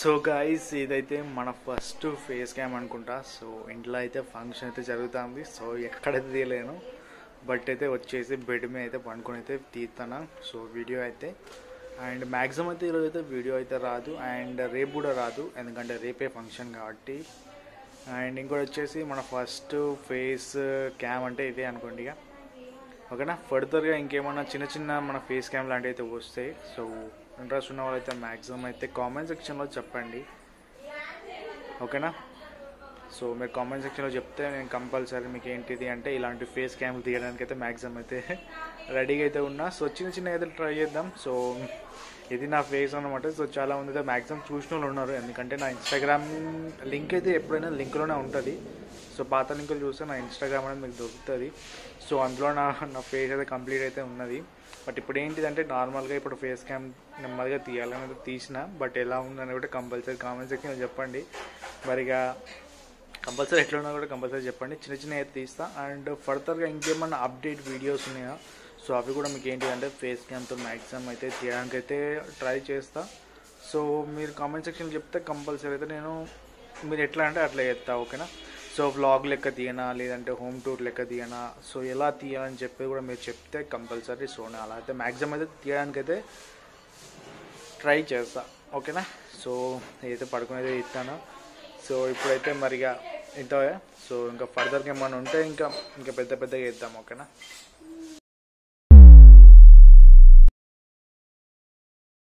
so guys ఇదైతే మన first face cam అనుకుంటా సో ఇంట్లో అయితే ఫంక్షన్ అయితే జరుగుతుంది సో ఎక్కడైతే తీయలేను బట్ అయితే వచ్చేసి బెడ్ మీద అయితే పండుకొని అయితే తీస్తాను సో వీడియో అయితే అండ్ మ్యాక్సిమం అయితే ఈరోజు అయితే వీడియో అయితే రాదు అండ్ రేపు కూడా రాదు ఎందుకంటే రేపే ఫంక్షన్ కాబట్టి అండ్ ఇంకోటి వచ్చేసి మన ఫస్ట్ ఫేస్ క్యామ్ అంటే ఇదే అనుకోండి ఇక ఓకేనా ఫర్దర్గా ఇంకేమన్నా చిన్న చిన్న మన ఫేస్ క్యామ్ లాంటివి అయితే వస్తాయి సో ఇంట్రెస్ట్ ఉన్న వాళ్ళైతే మ్యాక్సిమం అయితే కామెంట్ సెక్షన్లో చెప్పండి ఓకేనా సో మీరు కామెంట్ సెక్షన్లో చెప్తే నేను కంపల్సరీ మీకు ఏంటిది అంటే ఇలాంటి ఫేస్ క్యామ్లు తీయడానికి అయితే మ్యాక్సిమం అయితే రెడీగా అయితే ఉన్నా సో చిన్న చిన్న అయితే ట్రై చేద్దాం సో ఇది నా ఫేస్ అనమాట సో చాలా మంది అయితే మ్యాక్సిమం చూసిన వాళ్ళు ఉన్నారు ఎందుకంటే నా ఇన్స్టాగ్రామ్ లింక్ అయితే ఎప్పుడైనా లింక్లోనే ఉంటుంది సో పాత లింకులు చూస్తే నా ఇన్స్టాగ్రామ్ అనేది మీకు దొరుకుతుంది సో అందులో నా నా ఫేస్ అయితే కంప్లీట్ అయితే ఉన్నది బట్ ఇప్పుడు ఏంటిదంటే నార్మల్గా ఇప్పుడు ఫేస్ క్యామ్ నెమ్మదిగా తీయాలని అయితే తీసిన బట్ ఎలా ఉందని కూడా కంపల్సరీ కామెంట్ సెక్షన్లో చెప్పండి మరిగా కంపల్సరీ ఎట్లా ఉన్నా కూడా కంపల్సరీ చెప్పండి చిన్న చిన్న అయితే తీస్తా అండ్ ఫర్దర్గా ఇంకేమన్నా అప్డేట్ వీడియోస్ ఉన్నాయా సో అవి కూడా మీకు ఏంటి అంటే ఫేస్ క్యామ్తో మ్యాక్సిమం అయితే తీయడానికి అయితే ట్రై చేస్తా సో మీరు కామెంట్ సెక్షన్ చెప్తే కంపల్సరీ అయితే నేను మీరు ఎట్లా అంటే అట్లా చేస్తా ఓకేనా సో వ్లాగ్ లెక్క తీయనా లేదంటే హోమ్ టూర్ లెక్క తీయనా సో ఎలా తీయాలని చెప్పి కూడా మీరు చెప్తే కంపల్సరీ సో నేను అలా అయితే మ్యాక్సిమం అయితే తీయడానికి అయితే ట్రై చేస్తా ఓకేనా సో ఏదైతే పడుకునేది ఇస్తాను సో ఇప్పుడైతే మరిగా ఇంత సో ఇంకా ఫర్దర్గా ఏమైనా ఉంటే ఇంకా ఇంకా పెద్ద పెద్దగా చేద్దాం ఓకేనా